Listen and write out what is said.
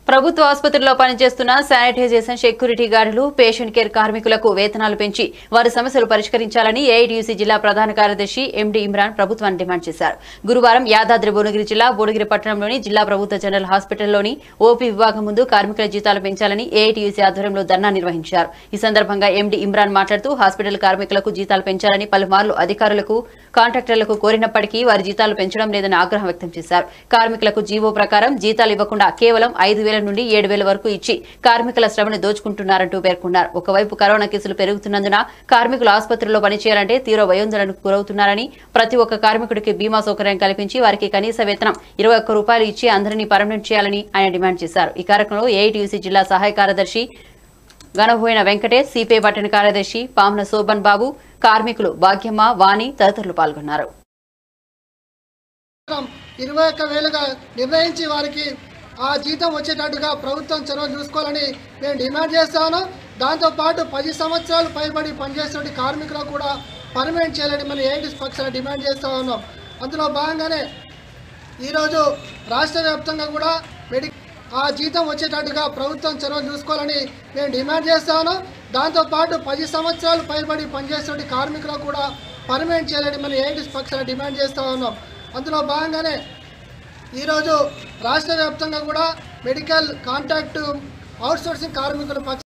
ప్రభుత్వ ఆసుపత్రిలో పనిచేస్తున్న శానిటైజేషన్ సెక్యూరిటీ గార్డులు పేషెంట్ కేర్ కార్మికులకు వేతనాలు పెంచి వారి సమస్యలు పరిష్కరించాలని ఏఐటీయూసీ జిల్లా ప్రధాన కార్యదర్శి ఎండి ఇమ్రాన్ ప్రభుత్వాన్ని డిమాండ్ చేశారు గురువారం యాదాద్రి భువనగిరి జిల్లా భువనగిరి పట్టణంలోని జిల్లా ప్రభుత్వ జనరల్ హాస్పిటల్లోని ఓపీ విభాగం ముందు కార్మికుల జీతాలు పెంచాలని ఏఐటీయూసీ ఆధ్వర్యంలో ధర్నా నిర్వహించారు ఈ సందర్భంగా ఎండి ఇమ్రాన్ మాట్లాడుతూ హాస్పిటల్ కార్మికులకు జీతాలు పెంచాలని పలుమార్లు అధికారులకు కాంట్రాక్టర్లకు కోరినప్పటికీ వారి జీతాలు పెంచడం లేదని ఆగ్రహం వ్యక్తం చేశారు కార్మికులకు జీవో ప్రకారం జీతాలు ఇవ్వకుండా కేవలం ఐదు వేల నుండి ఏడు వేల వరకు ఇచ్చి కార్మికుల శ్రమను దోచుకుంటున్నారంటూ పేర్కొన్నారు ఒకవైపు కరోనా కేసులు పెరుగుతున్నందున కార్మికులు ఆసుపత్రిలో పనిచేయాలంటే తీవ్ర వయోందనకు గురవుతున్నారని ప్రతి ఒక్క కార్మికుడికి బీమా సౌకర్యం కల్పించి వారికి కనీస వేతనం ఇరవై ఒక్క రూపాయలు ఇచ్చి అందరినీ పర్మనెంట్ చేయాలని ఆయన డిమాండ్ చేశారు ఈ కార్యక్రమంలో ఏఐటీయూసీ జిల్లా సహాయ కార్యదర్శి గణబోయిన వెంకటేష్ సిపిఐ పట్టణ కార్యదర్శి పామున శోభన్ బాబు కార్మికులు భాగ్యమ్మ వాణి తదితరులు పాల్గొన్నారు ఇరవై ఒక్క వేలుగా నిర్ణయించి వారికి ఆ జీతం వచ్చేటట్టుగా ప్రభుత్వం చొరవ చూసుకోవాలని మేము డిమాండ్ చేస్తాను దాంతోపాటు పది సంవత్సరాలు పైబడి పనిచేస్తున్న కార్మికులకు కూడా పర్మనెంట్ చేయాలని మనం ఏంటి పక్షాన డిమాండ్ చేస్తూ ఉన్నాం అందులో భాగంగానే ఈరోజు రాష్ట్ర వ్యాప్తంగా కూడా మెడి ఆ జీతం వచ్చేటట్టుగా ప్రభుత్వం చొరవ చూసుకోవాలని మేము డిమాండ్ చేస్తాను దాంతోపాటు పది సంవత్సరాలు పైబడి పనిచేస్తున్న కార్మికులకు కూడా పర్మనెంట్ చేయాలని మనం ఏంటి పక్షాన డిమాండ్ చేస్తూ ఉన్నాం అందులో భాగంగానే ఈరోజు రాష్ట్ర వ్యాప్తంగా కూడా మెడికల్ కాంట్రాక్ట్ అవుట్సోర్సింగ్ కార్మికుల పక్ష